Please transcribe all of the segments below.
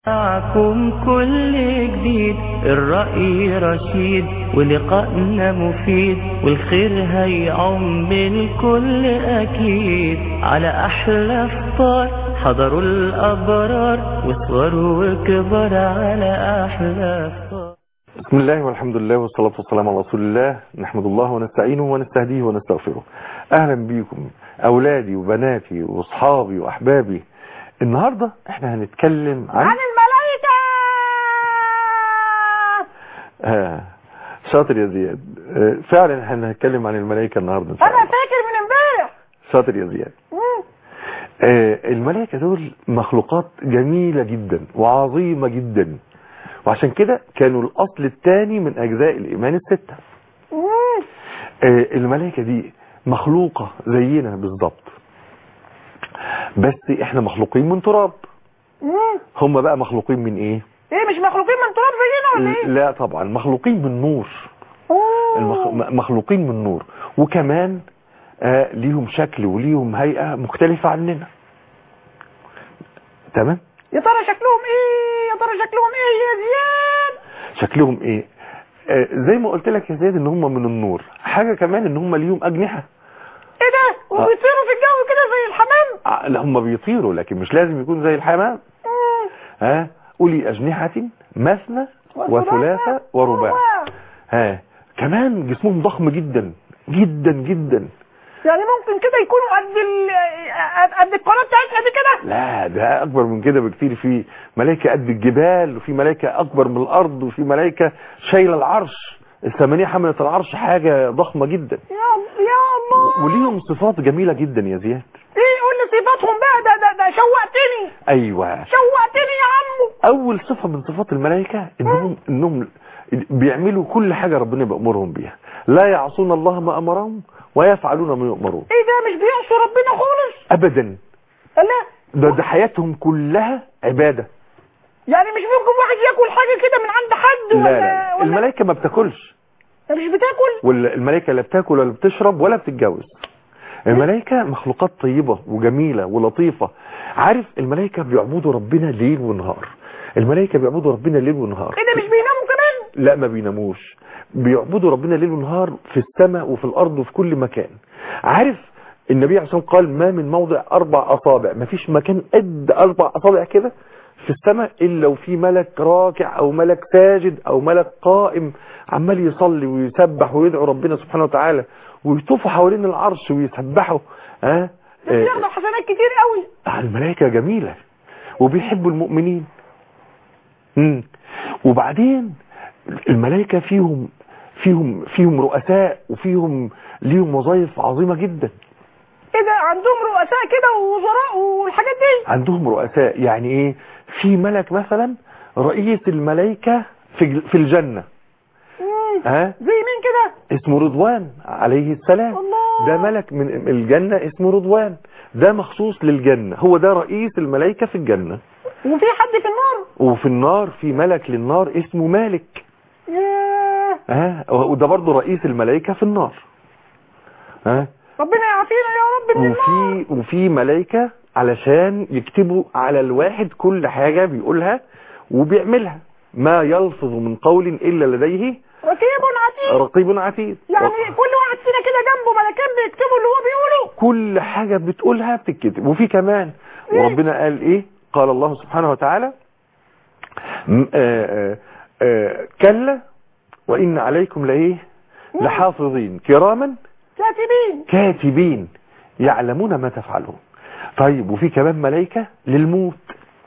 معكم كل جديد الرأي رشيد ولقائنا مفيد والخير هيعم بالكل أكيد على أحلى فطار حضروا الأبرار وصوروا وكبر على أحلى فطار بسم الله والحمد لله والصلاة والسلام على رسول الله نحمد الله ونستعينه ونستهديه ونستغفره أهلا بيكم أولادي وبناتي وأصحابي وأحبابي النهاردة احنا هنتكلم عن, عن الملائكة آه شاطر يا زياد آه فعلا هنتكلم عن الملائكة النهاردة إن شاء انا الله فاكر من امبارح شاطر يا زياد مم. آه الملائكة دول مخلوقات جميلة جدا وعظيمة جدا وعشان كده كانوا الأصل الثاني من أجزاء الإيمان الستة مم. آه الملائكة دي مخلوقة زينا بالظبط بس احنا مخلوقين من تراب مم. هم بقى مخلوقين من ايه ايه مش مخلوقين من تراب زينا ولا ايه لا طبعا مخلوقين من نور أوه. المخ... م- مخلوقين من نور وكمان آه ليهم شكل وليهم هيئة مختلفة عننا تمام يا ترى شكلهم ايه يا ترى شكلهم ايه يا زياد شكلهم ايه آه زي ما قلت لك يا زياد ان هم من النور حاجة كمان ان هم ليهم اجنحة ايه ده وبيطيروا في الجو كده زي الحمام آه لا هم بيطيروا لكن مش لازم يكون زي الحمام مم. ها أولي أجنحة مثنى وثلاثة ورباع ها كمان جسمهم ضخم جدا جدا جدا يعني ممكن كده يكونوا قد ال قد القناه بتاعتنا دي كده لا ده أكبر من كده بكتير في ملائكة قد الجبال وفي ملائكة أكبر من الأرض وفي ملائكة شايلة العرش الثمانية حملة العرش حاجة ضخمة جدا يا يا الله وليهم صفات جميلة جدا يا زياد ايه قول لي صفاتهم بقى ده ده ده شوقتني أيوة شوقتني يا عمو أول صفة من صفات الملائكة إنهم إنهم بيعملوا كل حاجة ربنا بيأمرهم بيها لا يعصون الله ما أمرهم ويفعلون ما يؤمرون ايه ده مش بيعصوا ربنا خالص أبدا لا ده, ده حياتهم كلها عبادة يعني مش ممكن واحد ياكل حاجه كده من عند حد لا ولا لا ولا الملائكة ما بتاكلش مش بتاكل والملائكة لا بتاكل ولا بتشرب ولا بتتجوز الملائكة مخلوقات طيبة وجميلة ولطيفة عارف الملائكة بيعبدوا ربنا ليل ونهار الملائكة بيعبدوا ربنا ليل ونهار ايه ده مش بيناموا كمان لا ما بيناموش بيعبدوا ربنا ليل ونهار في السماء وفي الارض وفي كل مكان عارف النبي عليه الصلاه والسلام قال ما من موضع اربع اصابع ما فيش مكان قد اربع اصابع كده في السماء الا وفي ملك راكع او ملك ساجد او ملك قائم عمال يصلي ويسبح ويدعو ربنا سبحانه وتعالى ويطوفوا حوالين العرش ويسبحوا ها بس ياخدوا حسنات كتير قوي آه، الملائكة جميلة وبيحبوا المؤمنين مم. وبعدين الملائكة فيهم فيهم فيهم رؤساء وفيهم ليهم وظائف عظيمة جدا ايه ده عندهم رؤساء كده ووزراء والحاجات دي عندهم رؤساء يعني ايه في ملك مثلا رئيس الملائكة في في الجنة مم. ها زي مين كده اسمه رضوان عليه السلام الله. ده ملك من الجنة اسمه رضوان ده مخصوص للجنة هو ده رئيس الملائكة في الجنة وفي حد في النار وفي النار في ملك للنار اسمه مالك ياه ها وده برضه رئيس الملائكة في النار ها ربنا يعافينا يا رب من النار وفي وفي ملائكة علشان يكتبوا على الواحد كل حاجة بيقولها وبيعملها ما يلفظ من قول إلا لديه رقيب عتيد رقيب عتيد يعني كل واحد فينا كده جنبه ملكان بيكتبوا اللي هو بيقوله كل حاجة بتقولها بتتكتب وفي كمان وربنا قال ايه قال الله سبحانه وتعالى م- آه، آه، آه، كلا وإن عليكم لإيه لحافظين كراما كاتبين كاتبين يعلمون ما تفعلون طيب وفي كمان ملائكة للموت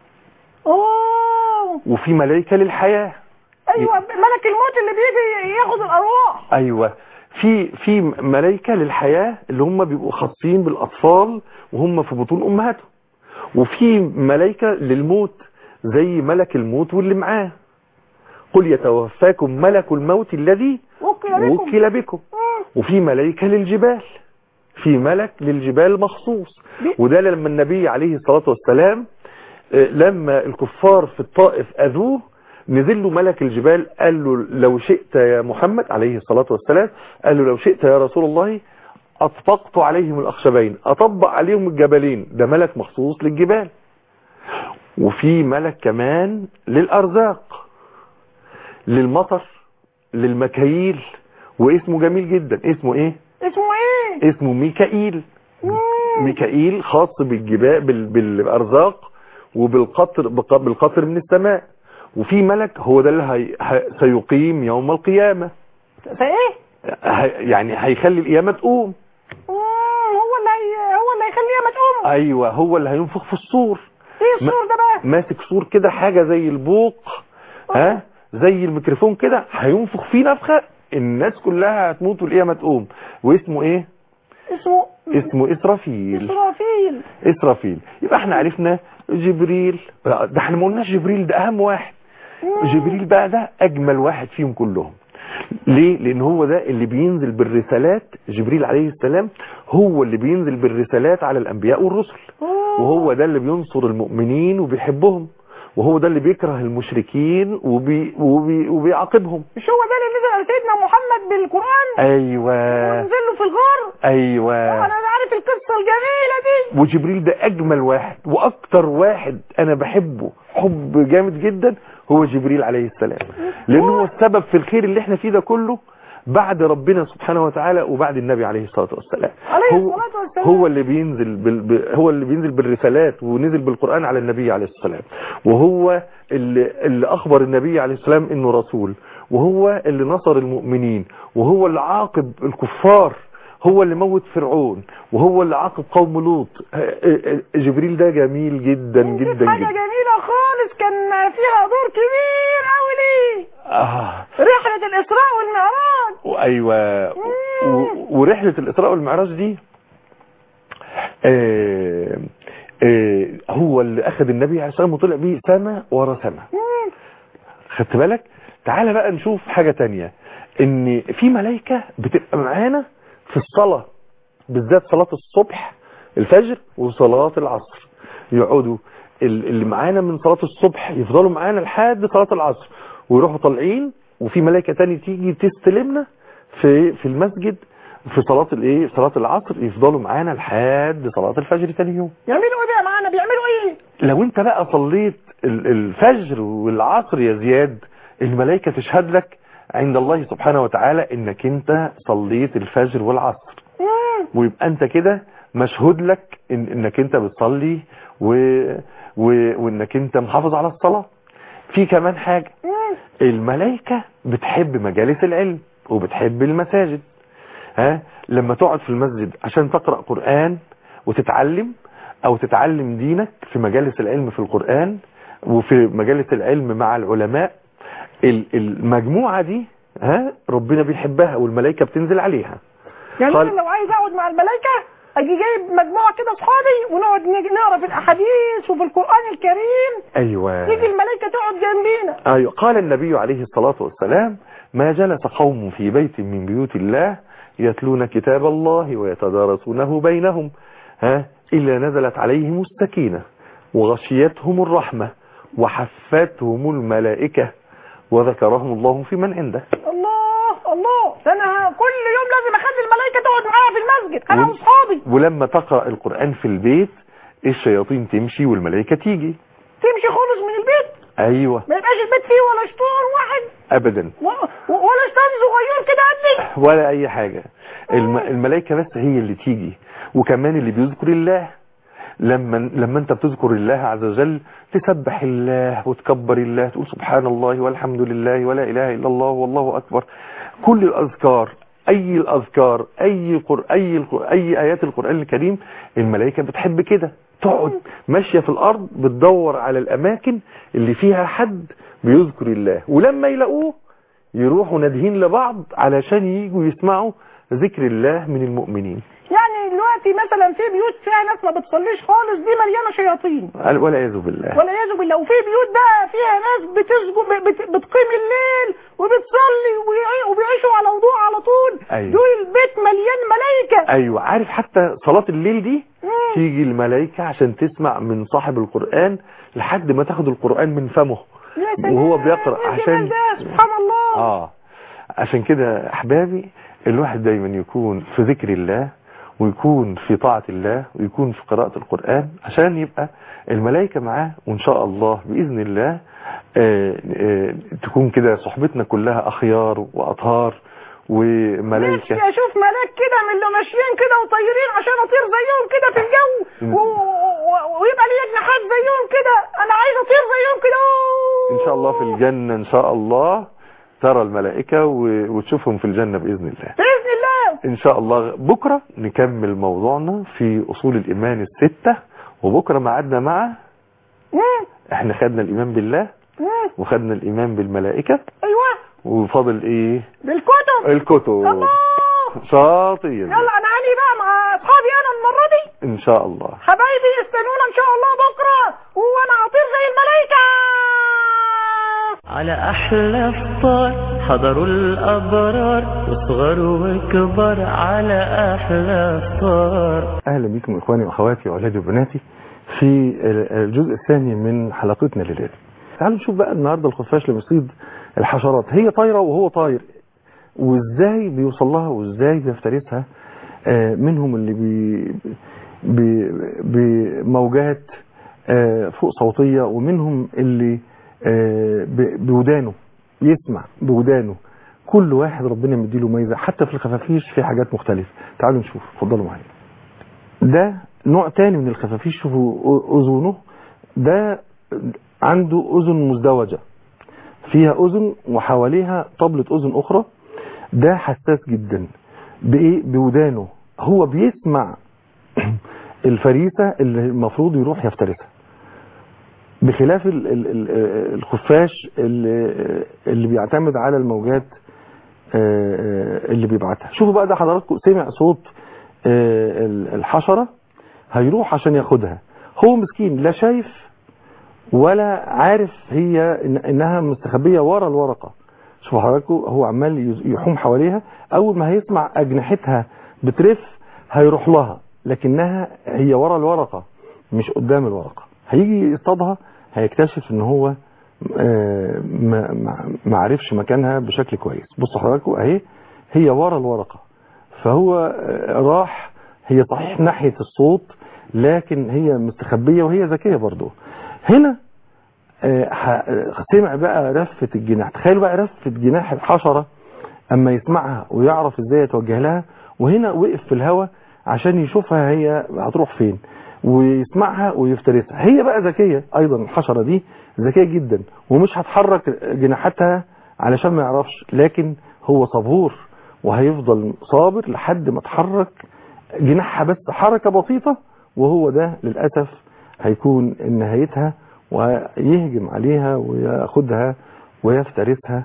اوه وفي ملائكة للحياة ايوه ملك الموت اللي بيجي ياخد الارواح ايوه في في ملائكة للحياة اللي هم بيبقوا خاصين بالاطفال وهم في بطون امهاتهم وفي ملائكة للموت زي ملك الموت واللي معاه قل يتوفاكم ملك الموت الذي وكل بكم وكل بكم مم. وفي ملائكة للجبال في ملك للجبال مخصوص وده لما النبي عليه الصلاة والسلام آه، لما الكفار في الطائف أذوه نزل له ملك الجبال قال له لو شئت يا محمد عليه الصلاة والسلام قال له لو شئت يا رسول الله أطبقت عليهم الأخشبين أطبق عليهم الجبلين ده ملك مخصوص للجبال وفي ملك كمان للارزاق للمطر للمكاييل واسمه جميل جدا اسمه ايه اسمه ايه اسمه ميكائيل مم. ميكائيل خاص بالجبال بال- بالارزاق وبالقطر بق- بالقطر من السماء وفي ملك هو ده اللي هي ه- سيقيم يوم القيامة فايه هي- يعني هيخلي القيامة تقوم مم. هو اللي هي... هو اللي هيخليها ما تقوم ايوه هو اللي هينفخ في الصور ايه السور ده بقى ماسك صور كده حاجة زي البوق ها زي الميكروفون كده هينفخ فيه نفخة الناس كلها هتموت والقيامة تقوم واسمه ايه اسمه اسمه اسرافيل اسرافيل اسرافيل يبقى احنا عرفنا جبريل ده احنا ما قلناش جبريل ده اهم واحد جبريل بقى ده اجمل واحد فيهم كلهم ليه لان هو ده اللي بينزل بالرسالات جبريل عليه السلام هو اللي بينزل بالرسالات على الانبياء والرسل وهو ده اللي بينصر المؤمنين وبيحبهم وهو ده اللي بيكره المشركين وبي وبي وبيعاقبهم مش هو ده اللي نزل على سيدنا محمد بالقرآن ايوه ونزل له في الغار ايوه انا عارف القصة الجميلة دي وجبريل ده اجمل واحد واكتر واحد انا بحبه حب جامد جدا هو جبريل عليه السلام لانه هو السبب في الخير اللي احنا فيه ده كله بعد ربنا سبحانه وتعالى وبعد النبي عليه الصلاه والسلام عليه هو الصلاة والسلام. هو اللي بينزل بال... ب... هو اللي بينزل بالرسالات ونزل بالقران على النبي عليه السلام وهو اللي اللي اخبر النبي عليه السلام انه رسول وهو اللي نصر المؤمنين وهو اللي عاقب الكفار هو اللي موت فرعون وهو اللي عاقب قوم لوط جبريل ده جميل جدا نسيت جدا حاجة جدا جميلة خالص كان فيها دور كبير قوي ليه آه. رحلة الإسراء والمعراج وايوه و- ورحله الاسراء والمعراج دي آه آه هو اللي اخذ النبي عليه الصلاه والسلام وطلع بيه سما ورا سما مم. خدت بالك تعالى بقى نشوف حاجه تانية ان في ملائكه بتبقى معانا في الصلاه بالذات صلاه الصبح الفجر وصلاه العصر يقعدوا ال- اللي معانا من صلاه الصبح يفضلوا معانا لحد صلاه العصر ويروحوا طالعين وفي ملائكه تاني تيجي تستلمنا في في المسجد في صلاه الايه صلاه العصر يفضلوا معانا لحد صلاه الفجر تاني يوم يعملوا ايه بقى معانا بيعملوا ايه لو انت بقى صليت ال- الفجر والعصر يا زياد الملائكة تشهد لك عند الله سبحانه وتعالى انك انت صليت الفجر والعصر مم. ويبقى انت كده مشهود لك إن انك انت بتصلي و... و... وانك انت محافظ على الصلاة في كمان حاجة مم. الملائكة بتحب مجالس العلم وبتحب المساجد ها لما تقعد في المسجد عشان تقرأ قرآن وتتعلم او تتعلم دينك في مجالس العلم في القرآن وفي مجالس العلم مع العلماء ال- المجموعة دي ها ربنا بيحبها والملائكة بتنزل عليها يعني قال- انا لو عايز اقعد مع الملائكة اجي جايب مجموعة كده اصحابي ونقعد نج- نقرا في الاحاديث وفي القرآن الكريم ايوه تيجي الملائكة تقعد جنبينا أيوة قال النبي عليه الصلاة والسلام ما جلس قوم في بيت من بيوت الله يتلون كتاب الله ويتدارسونه بينهم ها إلا نزلت عليهم السكينة وغشيتهم الرحمة وحفتهم الملائكة وذكرهم الله في من عنده الله الله ده انا كل يوم لازم اخلي الملائكة تقعد معايا في المسجد انا وال- واصحابي ولما تقرأ القرآن في البيت الشياطين تمشي والملائكة تيجي تمشي خالص من البيت أيوة ما يبقاش البيت فيه ولا شطار واحد أبدا و... و... ولا شطار صغير كده قدي ولا اي حاجة الم... الملائكة بس هي اللي تيجي وكمان اللي بيذكر الله لما لما انت بتذكر الله عز وجل تسبح الله وتكبر الله تقول سبحان الله والحمد لله ولا اله الا الله والله اكبر كل الاذكار اي الاذكار اي قر... اي القر... اي ايات القران الكريم الملائكه بتحب كده تقعد ماشيه في الارض بتدور على الاماكن اللي فيها حد بيذكر الله ولما يلاقوه يروحوا نادهين لبعض علشان ييجوا يسمعوا ذكر الله من المؤمنين يعني دلوقتي مثلا في بيوت فيها ناس ما بتصليش خالص دي مليانه شياطين قال والعياذ بالله والعياذ بالله وفي بيوت بقى فيها ناس بتسجد بت... بتقيم الليل وبتصلي وبيعي- وبيعيشوا على وضوء على طول أيوة. دول البيت مليان ملائكه ايوه عارف حتى صلاة الليل دي مم. تيجي الملائكة عشان تسمع من صاحب القرآن لحد ما تاخد القرآن من فمه يا سلام، وهو بيقرأ يا عشان جمال ده سبحان الله اه عشان كده احبابي الواحد دايما يكون في ذكر الله ويكون في طاعة الله ويكون في قراءة القرآن عشان يبقى الملائكة معاه وإن شاء الله بإذن الله آه، آه، تكون كده صحبتنا كلها أخيار وأطهار نفسي وملائكة اشوف ملاك كده من اللي ماشيين كده وطايرين عشان اطير زيهم كده في الجو و- و- ويبقى لي جناحات زيهم كده انا عايز اطير زيهم كده إن شاء الله في الجنة إن شاء الله ترى الملائكة و- وتشوفهم في الجنة بإذن الله باذن الله إن شاء الله بكرة نكمل موضوعنا في أصول الإيمان الستة وبكرة معادنا مع مم. احنا خدنا الإيمان بالله مم. وخدنا الإيمان بالملائكة ايوه وفاضل إيه بالكتب الكتب الله شاطر يلا انا عاني بقى مع اصحابي انا المره دي إن شاء الله حبايبي استنونا ان شاء الله بكره وانا هطير زي الملائكه على أحلى فطار حضروا الأبرار وصغر وكبر على أحلى فطار أهلا بكم إخواني وأخواتي وأولادي وبناتي في الجزء الثاني من حلقتنا لليلة تعالوا نشوف بقى النهاردة الخفاش اللي بيصيد الحشرات هي طايرة وهو طاير وإزاي بيوصل لها وإزاي بيفترسها آه، منهم اللي بي بي بموجات آه، فوق صوتية ومنهم اللي آه، ب- بودانه يسمع بودانه كل واحد ربنا مديله ميزة حتى في الخفافيش في حاجات مختلفة تعالوا نشوف اتفضلوا معايا ده نوع تاني من الخفافيش شوفوا أ- أذنه ده عنده أذن مزدوجة فيها أذن وحواليها طبلة أذن أخرى ده حساس جدا بإيه بودانه هو بيسمع الفريسة اللي المفروض يروح يفترسها بخلاف ال- ال- ال- الخفاش اللي, اللي بيعتمد على الموجات آه، آه، اللي بيبعتها شوفوا بقى ده حضراتكم سمع صوت آه، ال- الحشرة هيروح عشان ياخدها هو مسكين لا شايف ولا عارف هي إن انها مستخبية ورا الورقة شوفوا حضراتكم هو عمال يز- يحوم حواليها اول ما هيسمع اجنحتها بترف هيروح لها لكنها هي ورا الورقة مش قدام الورقة هيجي يصطادها هيكتشف ان هو آه، ما ما- ما عرفش مكانها بشكل كويس بصوا حضراتكم اهي هي ورا الورقة فهو آه، راح هي صحيح ناحية الصوت لكن هي مستخبية وهي ذكية برضو هنا آه، ح- سمع بقى رفة الجناح تخيلوا بقى رفة جناح الحشرة اما يسمعها ويعرف ازاي يتوجه لها وهنا وقف في الهواء عشان يشوفها هي هتروح فين ويسمعها ويفترسها هي بقى ذكية ايضا الحشرة دي ذكية جدا ومش هتحرك جناحاتها علشان ما يعرفش لكن هو صبور وهيفضل صابر لحد ما تحرك جناحها بس حركة بسيطة وهو ده للأسف هيكون نهايتها ويهجم عليها وياخدها ويفترسها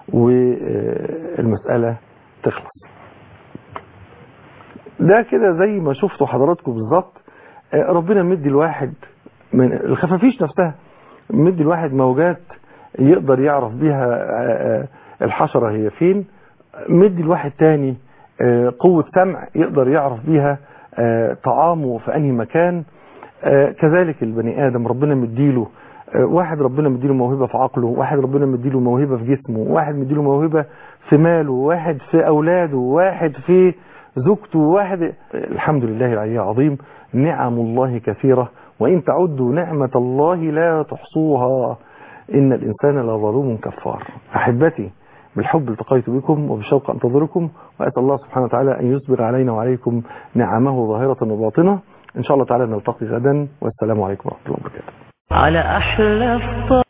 والمسألة تخلص ده كده زي ما شفتوا حضراتكم بالظبط آه، ربنا مدي الواحد من الخفافيش نفسها مدي الواحد موجات يقدر يعرف بيها آه، آه، الحشرة هي فين مدي الواحد تاني آه، قوة سمع يقدر يعرف بيها آه، طعامه في أنهي مكان آه، كذلك البني آدم ربنا مديله آه، واحد ربنا مديله موهبة في عقله واحد ربنا مديله موهبة في جسمه واحد مديله موهبة في ماله واحد في أولاده واحد في زوجته واحد الحمد لله العلي العظيم نعم الله كثيرة وإن تعدوا نعمة الله لا تحصوها إن الإنسان لظلوم كفار أحبتي بالحب التقيت بكم وبالشوق أنتظركم وأسأل الله سبحانه وتعالى أن يصبر علينا وعليكم نعمه ظاهرة وباطنة إن شاء الله تعالى نلتقي غدا والسلام عليكم ورحمة الله وبركاته على أحلى فطار